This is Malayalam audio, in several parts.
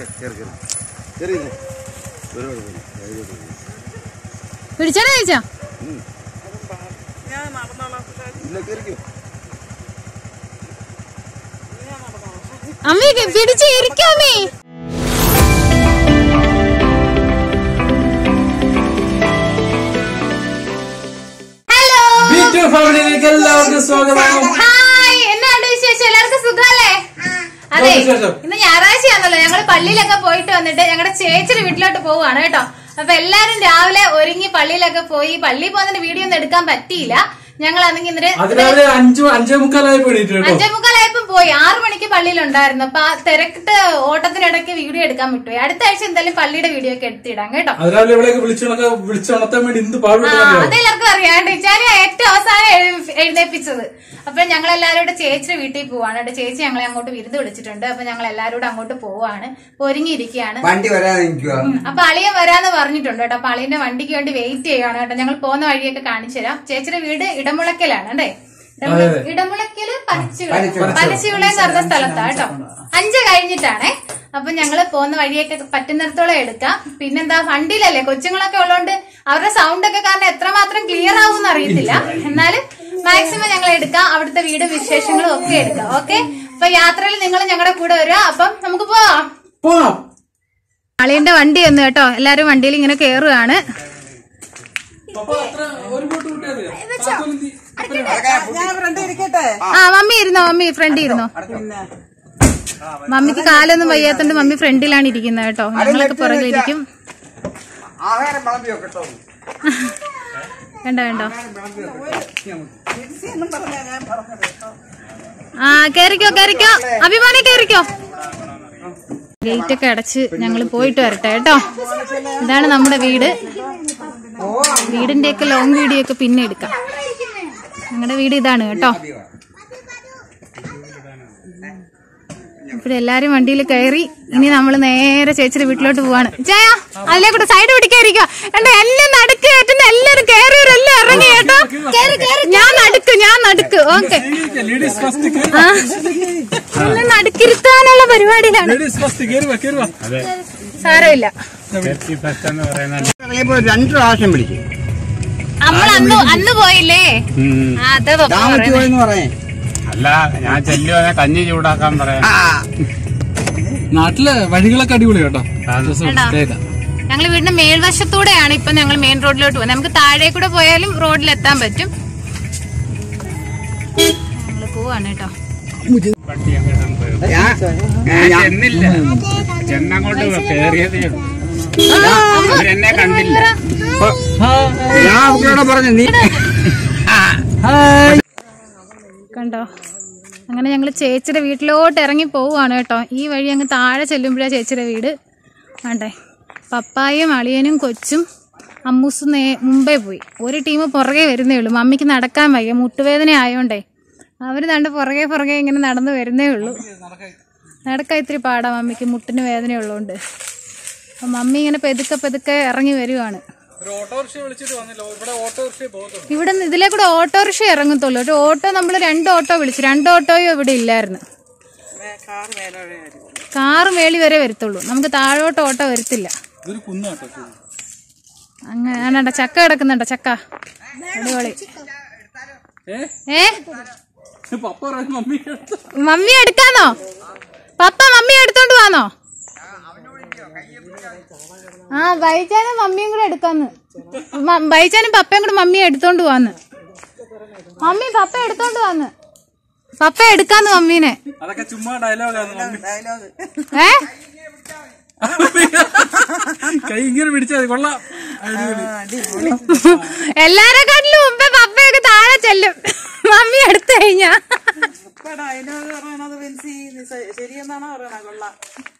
ഓക്കെ കയറി കയറി കയറി ഇരുന്നോ. ഒരു കുഴപ്പമില്ല ധൈര്യമായിട്ട് ഇരുന്നോ. പിടിച്ചോടാ ചേച്ചാ ഇല്ല കയറിക്കോ അമ്മി പിടിച്ച് ഇരിക്കോ അമ്മി ഹലോ ബിറ്റു ഫാമിലിയിലേക്ക് എല്ലാവർക്കും സ്വാഗതം ഹായ് എന്നാണ്ട് വിശേഷം എല്ലാവർക്കും സുഖമല്ലേ അതെ എന്തുണ്ട് വിശേഷം? ഇന്ന് ഞായറാഴ്ചയാണല്ലോ ഞങ്ങള് പള്ളിയിലൊക്കെ പോയിട്ട് വന്നിട്ട് ഞങ്ങളുടെ ചേച്ചിയുടെ വീട്ടിലോട്ട് പോവാണ് കേട്ടോ അപ്പൊ എല്ലാരും രാവിലെ ഒരുങ്ങി പള്ളിയിലൊക്കെ പോയി പള്ളിയിൽ പോകുന്നതിന്റെ വീഡിയോ ഒന്നും എടുക്കാൻ പറ്റിയില്ല ഞങ്ങൾ അന്നെങ്കിൽ ഇന്നലെ അതിരാവിലെ അഞ്ചു അഞ്ചേ മുക്കാലായി പേടിയിട്ട് കേട്ടോ അഞ്ചേ മുക്കാലായപ്പോ പോയി ആറു മണിക്ക് പള്ളിയിലുണ്ടായിരുന്നു അപ്പൊ ആ തിരക്കിട്ട് ഓട്ടത്തിനിടയ്ക്ക് വീഡിയോ എടുക്കാൻ വിട്ടു അടുത്ത ആഴ്ച എന്തായാലും പള്ളിയുടെ വീഡിയോ ഒക്കെ എടുത്തിടാം കേട്ടോ അതിരാവിലെ ഇവിടെയൊക്കെ വിളിച്ചുണക്ക വിളിച്ചുണർത്താൻ വേണ്ടി എന്ത് ആ പാടുപെട്ടു അതെല്ലാവർക്കും അറിയാം ടീച്ചാരി ഏറ്റവും അവസാനം എഴു- എഴുന്നേപ്പിച്ചത് അപ്പൊ ഞങ്ങൾ എല്ലാവരും കൂടെ ചേച്ചിയുടെ വീട്ടിൽ പോവാണ് കേട്ടോ ചേച്ചി ഞങ്ങളെ അങ്ങോട്ട് വിരുന്ന് വിളിച്ചിട്ടുണ്ട് അപ്പൊ ഞങ്ങൾ എല്ലാവരും കൂടെ അങ്ങോട്ട് പോവാണ് അപ്പൊ ഒരുങ്ങിയിരിക്കുകയാണ് വണ്ടി വരാതെ നിൽക്കുക ഉം. അപ്പൊ അളിയൻ വരാന്ന് പറഞ്ഞിട്ടുണ്ട് കേട്ടോ അപ്പൊ അളിയന്റെ വണ്ടിക്ക് വേണ്ടി വെയിറ്റ് ചെയ്യുകയാണ് കേട്ടോ ഞങ്ങൾ പോകുന്ന വഴിയൊക്കെ കാണിച്ചു തരാം ചേച്ചിയുടെ വീട് ഇടമുളക്കലാണ് അല്ലേ ഇടമുള- ഇടമുളക്കല് പനച്ചിവിള പനച്ചിവിള എന്ന് പറഞ്ഞ സ്ഥലത്താ കേട്ടോ അഞ്ച് കഴിഞ്ഞിട്ടാണേ അപ്പൊ ഞങ്ങള് പോകുന്ന വഴിയൊക്കെ പറ്റുന്നിടത്തോളം എടുക്കാം പിന്നെന്താ വണ്ടിയിലല്ലേ കൊച്ചുങ്ങളൊക്കെ ഉള്ളതുകൊണ്ട് അവരുടെ സൗണ്ട് ഒക്കെ കാരണം എത്രമാത്രം ക്ലിയർ ആവും അറിയത്തില്ല എന്നാലും മാക്സിമം ഞങ്ങൾ എടുക്കാം അവിടുത്തെ വീട് വിശേഷങ്ങളും ഒക്കെ എടുക്കാം ഓക്കെ അപ്പൊ യാത്രയിൽ നിങ്ങൾ ഞങ്ങളുടെ കൂടെ വരിക അപ്പം നമുക്ക് പോവാം പോവാം അളിയന്റെ വണ്ടി വന്നു കേട്ടോ എല്ലാരും വണ്ടിയിൽ ഇങ്ങനെ കേറുകയാണ് പപ്പ അത്ര ഒരു ബോട്ട് കൂട്ടിയാ ഞാൻ ഫ്രണ്ട് ഇരിക്കട്ടെ ആ മമ്മി ഇരുന്നോ മമ്മി ഫ്രണ്ടിൽ ഇരുന്നോ പിന്നെ മമ്മിക്ക് കാലൊന്നും വയ്യാത്തോണ്ട് മമ്മി ഫ്രണ്ടിലാണ് ഇരിക്കുന്നത് കേട്ടോ ഞങ്ങളൊക്കെ പുറകിലിരിക്കും ആഹാരം വിളമ്പി വെക്കട്ടോ വേണ്ട വേണ്ടോ ജിൻസി എന്നും പറഞ്ഞാ ഞാൻ പറഞ്ഞത് കേട്ടോ ആ കേറിക്കോ കേറിക്കോ അഭിമാനെ കേറിക്കോ ഗേറ്റ് ഒക്കെ അടച്ച് ഞങ്ങൾ പോയിട്ട് വരട്ടെ കേട്ടോ ഇതാണ് നമ്മുടെ വീട് വീടിന്റെ ഒക്കെ ലോങ് വീഡിയോ ഒക്കെ പിന്നെ എടുക്കാം ഞങ്ങളുടെ വീട് ഇതാണ് കേട്ടോ ഇപ്പോഴെല്ലാരും വണ്ടിയിൽ കയറി ഇനി നമ്മൾ നേരെ ചേച്ചിയുടെ വീട്ടിലോട്ട് പോവാണ് ജയ അതിലെ കൂടെ സൈഡ് പിടിക്കാതിരിക്കോ എന്റെ എല്ലാം നടുക്ക് കയറ്റുന്ന എല്ലാരും കയറിയവരെല്ലാം ഇറങ്ങി കേട്ടോ ഞാൻ നടുക്ക് ഞാൻ നടുക്ക് ഓക്കെ ലേഡീസ് ഫസ്റ്റ് എന്നെ നടുക്കിരുത്താനുള്ള പരിപാടിയിലാണ് ലേഡീസ് ഫസ്റ്റ് കേറുവാ കേറുവാ സാരമില്ല രണ്ടു പ്രാവശ്യം പിടിച്ചു നമ്മൾ അന്ന് അന്ന് പോയില്ലേ ആ, അതാ പപ്പ താമസിച്ചു പറയുന്നെ. പോയെന്ന് പറയേ അല്ല ഞാൻ ചെല്ലുവനെ കഞ്ഞി ചൂടാക്കാൻ പറയാം നാട്ടിലെ വഴികളൊക്കെ അടിപൊളി കേട്ടോ രസം കേട്ടോ? കേക്കാം. ഞങ്ങൾ വീടിന്റെ മേൽവശത്തൂടെയാണ് ഇപ്പൊ ഞങ്ങൾ മെയിൻ റോഡിലോട്ട് പോകുന്നത് നമുക്ക് താഴെ കൂടെ പോയാലും റോഡിൽ എത്താൻ പറ്റും ഞങ്ങള് പോവാണ് കേട്ടോ പട്ടി അങ്ങോട്ടും പോയി. ഞാൻ ചെന്നില്ല ചെന്നങ്ങോട്ട് കേറിയതേ ഉള്ളൂ അവരെന്നെ കണ്ടില്ല ഞാൻ അവരോട് പറഞ്ഞു നീ കണ്ടോ അങ്ങനെ ഞങ്ങൾ ചേച്ചിയുടെ വീട്ടിലോട്ട് ഇറങ്ങി പോവുകയാണ് കേട്ടോ ഈ വഴി അങ്ങ് താഴെ ചെല്ലുമ്പോഴാണ് ചേച്ചിയുടെ വീട് വേണ്ടേ പപ്പായും അളിയനും കൊച്ചും അമ്മൂസും നേ മുമ്പേ പോയി ഒരു ടീം പുറകെ വരുന്നേ ഉള്ളൂ മമ്മിക്ക് നടക്കാൻ വയ്യ മുട്ടുവേദന ആയോണ്ടേ അവർ കണ്ട് പുറകെ പുറകെ ഇങ്ങനെ നടന്നു വരുന്നേ ഉള്ളൂ നടക്കാൻ ഇത്തിരി പാടാ മമ്മിക്ക് മുട്ടിന് വേദന ഉള്ളതുകൊണ്ട് അപ്പം മമ്മി ഇങ്ങനെ പെതുക്കെ പെതുക്കെ ഇറങ്ങി വരുവാണ് ഒരു ഓട്ടോറിക്ഷ വിളിച്ചിട്ട് വന്നില്ല ഇവിടെ ഓട്ടോറിക്ഷ പോകുന്നുണ്ട് ഇവിടെ നിന്ന് ഇതിലെ കൂടെ ഓട്ടോറിക്ഷ ഇറങ്ങത്തുള്ളൂ ഒരു ഓട്ടോ നമ്മൾ രണ്ട് ഓട്ടോ വിളിച്ചു രണ്ട് ഓട്ടോയും ഇവിടെ ഇല്ലായിരുന്നു കാർ മേലെ വഴിയായിരുന്നു കാറ് മേളി വരെ വരത്തുള്ളൂ നമുക്ക് താഴോട്ട് ഓട്ടോ വരത്തില്ല ഇതൊരു കുന്നാട്ടോ അങ്ങനെ ആണ്ടാ ചക്ക കിടക്കുന്നുണ്ടോ ചക്ക അടിപൊളി ഏ ഏ പപ്പ പറയുന്നു മമ്മി എടുത്ത്. മമ്മി എടുക്കാന്നോ പപ്പ മമ്മി എടുത്തോണ്ട് വാന്നോ ആ ബൈച്ചാനും മമ്മിയും കൂടെ എടുക്കാന്ന് മ- ബൈച്ചാനും പപ്പയും കൂടെ മമ്മിയെ എടുത്തോണ്ട് പോവാന്ന് മമ്മി പപ്പ എടുത്തോണ്ട് വാന്ന് പപ്പ എടുക്കാന്ന് മമ്മീനെ അതൊക്കെ ചുമ്മാ ഡയലോഗാണ് മമ്മി ഡയലോഗ് ഏ കൈ ഇങ്ങനെ പിടിച്ചാൽ കൊള്ളാം അടിപൊളി എല്ലാരെ കാട്ടിലും മുമ്പേ പപ്പയൊക്കെ താഴെ ചെല്ലും മമ്മി എടുത്തു കഴിഞ്ഞാ ഇപ്പൊ ഡയലോഗ് പറയണത് വിൻസി നീ ശ- ശരിയെന്നാണോ പറയണത് കൊള്ളാം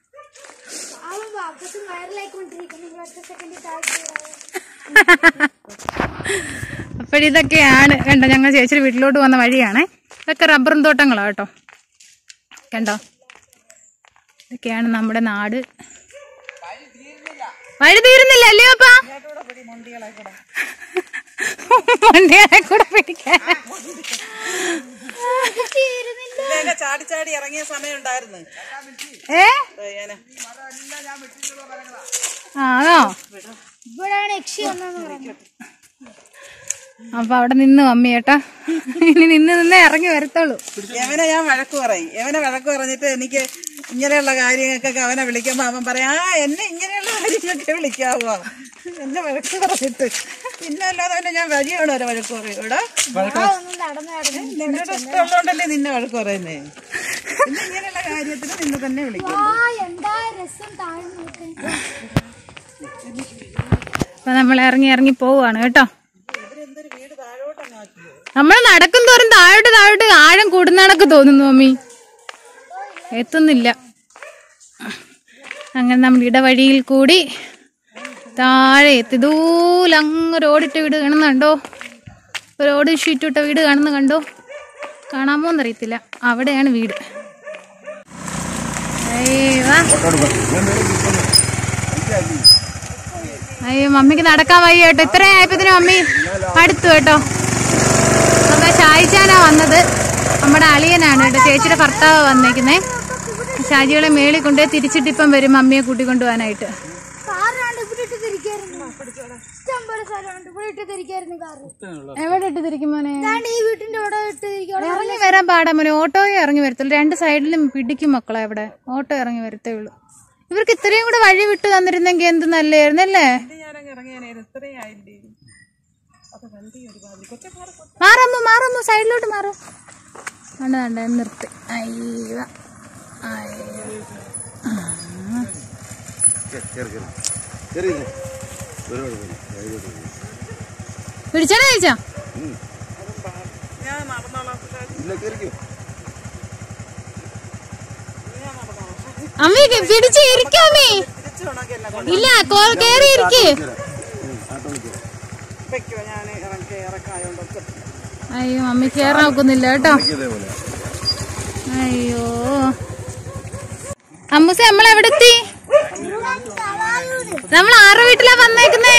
അപ്പോഴിതൊക്കെയാണ് കണ്ടോ ഞങ്ങൾ ചേച്ചിയുടെ വീട്ടിലോട്ട് വന്ന വഴിയാണേ ഇതൊക്കെ റബ്ബറും തോട്ടങ്ങളാ കേട്ടോ കണ്ടോ ഇതൊക്കെയാണ് നമ്മുടെ നാട് വഴി തീരുന്നില്ല അല്ലേ അപ്പാ മണ്ടികളെ കൂടെ പിടിക്കാൻ ഇതിലേക്ക് ചാടി ചാടി ഇറങ്ങിയ സമയം ഉണ്ടായിരുന്നു ഏ ചെയ്യാനാ ആണോ ഇവിടാണ് യക്ഷി വന്നെന്ന് പറയുന്നത് അപ്പൊ അവിടെ നിന്ന് മമ്മി ചേട്ടാ ഇനി നിന്ന് നിന്ന് ഇറങ്ങി വരത്തുള്ളൂ യവനെ ഞാൻ വഴക്ക് പറയും യവനെ വഴക്ക് പറഞ്ഞിട്ട് എനിക്ക് ഇങ്ങനെയുള്ള കാര്യങ്ങൾക്കൊക്കെ അവനെ വിളിക്കുമ്പോ അവൻ പറയാം ആ എന്നെ ഇങ്ങനെയുള്ള കാര്യങ്ങളൊക്കെ വിളിക്കാവോ എന്നെ വഴക്ക് പറഞ്ഞിട്ട് പിന്നെ അല്ലാതെ അവനെ ഞാൻ വഴിയാണ് ഒരു വഴക്ക് പറയും ഇവിടെ ഒന്ന് നടന്നു നടന്നു നിന്നോട് ഇഷ്ടമുള്ളതുകൊണ്ടല്ലേ നിന്നെ വഴക്ക് പറയുന്നേ പിന്നെ ഇങ്ങനെയുള്ള കാര്യത്തിന് നിന്നെ തന്നെ വിളിക്കും ആ എന്താ രസം താഴ്ന്നു നോക്ക് അപ്പൊ നമ്മൾ ഇറങ്ങി ഇറങ്ങി പോവാണ് കേട്ടോ നമ്മൾ നടക്കും തോറും താഴോട്ട് താഴോട്ട് ആഴം കൂടുന്നണക്ക് തോന്നുന്നു മമ്മി എത്തുന്നില്ല അങ്ങനെ നമ്മൾ ഇടവഴിയിൽ കൂടി താഴെ എത്തി ദൂല അങ്ങ് ഓടിട്ട വീട് കാണുന്നുണ്ടോ ഒരു ഓടി ഷീറ്റ് ഇട്ട വീട് കാണുന്ന കണ്ടോ കാണാമോ എന്നറിയത്തില്ല അവിടെയാണ് വീട് ഏയ് വാ അയ്യോ മമ്മിക്ക് നടക്കാൻ വയ്യ കേട്ടോ ഇത്രയും ആയപ്പത്തിന് മമ്മി അടുത്തു കേട്ടോ നമ്മുടെ ഷായിച്ചാനാ വന്നത് നമ്മുടെ അളിയനാണ് കേട്ടോ ചേച്ചിയുടെ ഭർത്താവ് വന്നേക്കുന്നേ ഷാജികളെ മേളിൽ കൊണ്ടുപോയി തിരിച്ചിട്ട് ഇപ്പം വരും മമ്മിയെ കൂട്ടിക്കൊണ്ടു പോകാനായിട്ട് കാറാണ്ട് ഇവിടെ ഇട്ട് തിരിക്കായിരുന്നു ഇഷ്ടം പോലെ സ്ഥലമുണ്ട് ഇവിടെ ഇട്ട് തിരിക്കായിരുന്നു കാറ് എവിടെ ഇട്ട് തിരിക്കും മോനെ അതാണ്ട് ഈ വീട്ടിന്റെ ഇവിടെ ഇട്ട് തിരിക്കാം ഇറങ്ങി വരാൻ പാടാ മോനെ ഓട്ടോയെ ഇറങ്ങി വരത്തുള്ളൂ രണ്ട് സൈഡിലും പിടിക്കും മക്കളെ അവിടെ ഓട്ടോ ഇറങ്ങി വരത്തേ ഉള്ളൂ ഇവർക്ക് ഇത്രയും കൂടെ വഴി വിട്ട് തന്നിരുന്നെങ്കിൽ എന്ത് നല്ലായിരുന്നു അല്ലേ ഞാനങ്ങ് ഇറങ്ങിയാനായിരുന്നു ഇത്രയും ആയില്ലേ മാറമ്മു മാറമ്മു സൈഡിലോട്ട് മാറും വേണ്ട വേണ്ട നിർത്തി അയ്യോ കയറി കയറി കയറി ഇരുന്നോ. ഒരു കുഴപ്പമില്ല ധൈര്യമായിട്ട് ഇരുന്നോ. പിടിച്ചാണോ ചോദിച്ചാ ഞാൻ നടന്നോളാം ഇല്ല കയറിക്കോ അമ്മി പിടിച്ച് ഇരിക്കും അമ്മി തിരിച്ചു വേണമെങ്കിൽ എന്നെ ഇല്ല കോ- കേറി ഇരിക്ക് ആട്ടോ വിളിക്കാം വെക്കോ ഞാൻ ഇറക്കി ഇറക്കായോണ്ട് അയ്യോ മമ്മി കേറാൻ നോക്കുന്നില്ല കേട്ടോ ഇതേപോലെ അയ്യോ അമ്മൂസ നമ്മൾ എവിടെ എത്തി നമ്മൾ ആരുടെ വീട്ടിലാ വന്നേക്കുന്നേ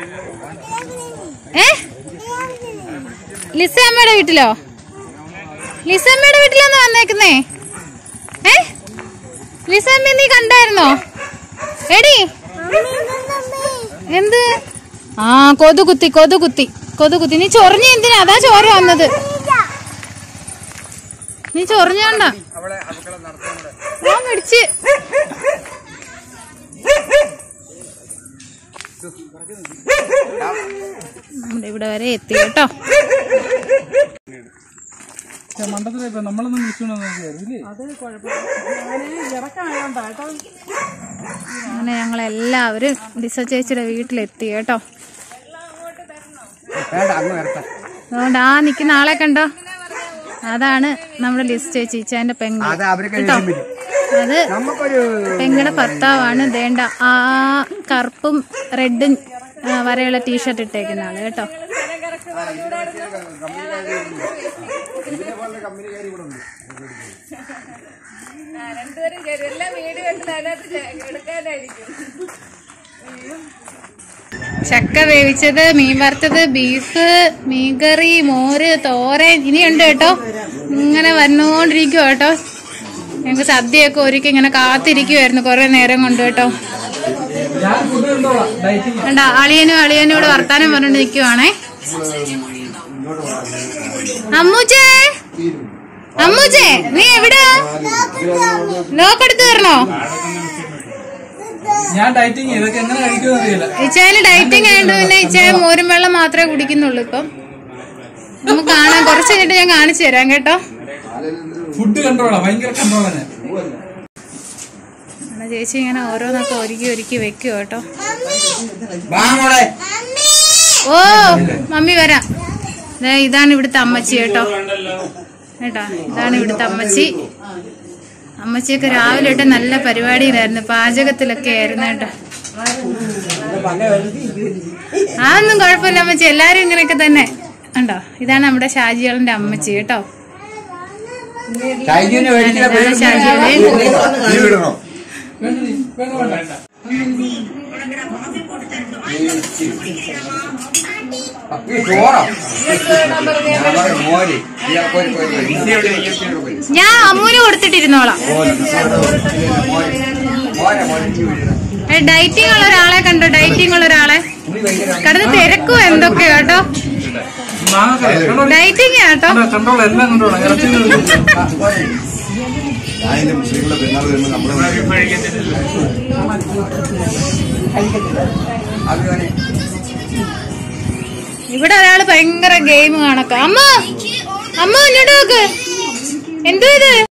ഏ ലിസമ്മയുടെ വീട്ടിലോ ലിസമ്മയുടെ വീട്ടിലാന്ന് വന്നേക്കുന്നേ ഏ ലിസമ്മ നീ കണ്ടായിരുന്നോ എടി എന്ത് ആ കൊതു കുത്തി കൊതു കുത്തി കൊതു കുത്തി നീ ചൊറിഞ്ഞ എന്തിനാ അതാ ചോര വന്നത് നീ ചൊറിഞ്ഞോണ്ട ഞാൻ പിടിച്ച് നമ്മുടെ ഇവിടെ വരെ എത്തി കേട്ടോ മണ്ടത്തിലെ ഇപ്പൊ നമ്മളൊന്നും വിളിച്ചോണ്ട് നോക്കിയായിരുന്നു അത് കുഴപ്പമില്ല ഞാൻ ഇറക്കായോണ്ടാ കേട്ടോ അങ്ങനെ ഞങ്ങളെല്ലാവരും ലിസ ചേച്ചിയുടെ വീട്ടിലെത്തി കേട്ടോ വേണ്ട അങ്ങ് വരട്ടെ അതുകൊണ്ട് ആ നിൽക്കുന്ന ആളെ കണ്ടോ അതാണ് നമ്മുടെ ലിസ് ചേച്ചി ഇച്ചാന്റെ പെങ്ങ അത് അവർക്ക് ദേഷ്യം വരും. അത് നമുക്കൊരു പെങ്ങളുടെ ഭർത്താവാണ് ദേണ്ട ആ കറുപ്പും റെഡും ആ, വരെയുള്ള ടീഷർട്ട് ഇട്ടേക്കുന്ന ആള് കേട്ടോ ചക്ക വേവിച്ചത് മീൻ വറുത്തത് ബീഫ് മീൻകറി മോര് തോരൻ ഇനിയുണ്ട് കേട്ടോ ഇങ്ങനെ വന്നുകൊണ്ടിരിക്കുവോ കേട്ടോ ഞങ്ങൾക്ക് സദ്യയൊക്കെ ഒരുക്കി ഇങ്ങനെ കാത്തിരിക്കുവായിരുന്നു കുറെ നേരം കൊണ്ട് കേട്ടോ ഞാൻ ഫുഡ് കണ്ടോളാം ഡയറ്റിംഗ് കണ്ട അളിയനും അളിയനും ഇവിടെ വർത്താനം പറഞ്ഞോണ്ട് നിൽക്കുവാണേ അമ്മൂച്ചേ അമ്മൂച്ചേ നീ എവിടാ ലോക്കെടുത്ത് തരണോ ഞാൻ ഡയറ്റിംഗ് ഇതൊക്കെ എങ്ങനെ കഴിക്കുമെന്ന് അറിയില്ല ഇച്ചായന് ഡയറ്റിംഗ് ആയതുകൊണ്ട് പിന്നെ ഇച്ചായ മോരും വെള്ളം മാത്രമേ കുടിക്കുന്നുള്ളൂ ഇപ്പം നമുക്ക് കാണാം കുറച്ച് കഴിഞ്ഞിട്ട് ഞാൻ കാണിച്ചു തരാം കേട്ടോ ഫുഡ് കൺട്രോളാ ഭയങ്കര കൺട്രോളാ ഞാൻ നമ്മുടെ ചേച്ചി ഇങ്ങനെ ഓരോന്നൊക്കെ ഒരുക്കി ഒരുക്കി വെക്കുവോ കേട്ടോ വാ മോളെ ഓ മമ്മി വരാം ദേ ഇതാണ് ഇവിടുത്തെ അമ്മച്ചി കേട്ടോ കേട്ടോ ഇതാണ് ഇവിടുത്തെ അമ്മച്ചി അമ്മച്ചിയൊക്കെ രാവിലെ തൊട്ട് നല്ല പരിപാടിയിലായിരുന്നു പാചകത്തിലൊക്കെ ആയിരുന്നു കേട്ടോ അതൊന്നും കുഴപ്പമില്ല അമ്മച്ചി എല്ലാരും ഇങ്ങനെയൊക്കെ തന്നെ ഉണ്ടോ ഇതാണ് നമ്മുടെ ഷാജികളുടെ അമ്മച്ചി കേട്ടോ കഴിഞ്ഞ മേടിച്ചില്ല ഇതാണ് ഷാജികളെ നീ വിടണോ വേണ്ട നീ, വേണ്ട വേണ്ട ഈ ചോറോ ഞാൻ പറയും മോര് ഇയാൾ പോരി പോരി പോരി. ഇച്ചിരി ഇവിടെ ഇരിക്ക്, ഇച്ചിരി ഇവിടെ പോരി. ഞാൻ അമ്മൂന് കൊടുത്തിട്ടിരുന്നോളാം മോര് മോര് മോരെ മോര് ഇച്ചിരി വീഴുന്നത്. ഡയറ്റിംഗ് ഉള്ള ഒരാളെ കണ്ടോ ഡയറ്റിംഗ് ഉള്ള ഒരാളെ ഉള്ളി ഭയങ്കര കടന്ന് തിരക്കും എന്തൊക്കെയോ കേട്ടോ ഡയറ്റിംഗ് കേട്ടോ കണ്ടോളാം എല്ലാം കണ്ടോളാം ഇറച്ചി ആ, മോര്. ഞാൻ എന്റെ മുസ്ലിങ്ങളുടെ പെരുന്നാൾ വരുമ്പോൾ നമ്മുടെ അത് മോനെ. ഇവിടെ ഒരാള് ഭയങ്കര ഗെയിം കാണക്ക അമ്മ അമ്മ ഇങ്ങോട്ട് നോക്ക് എന്തോ ഇത്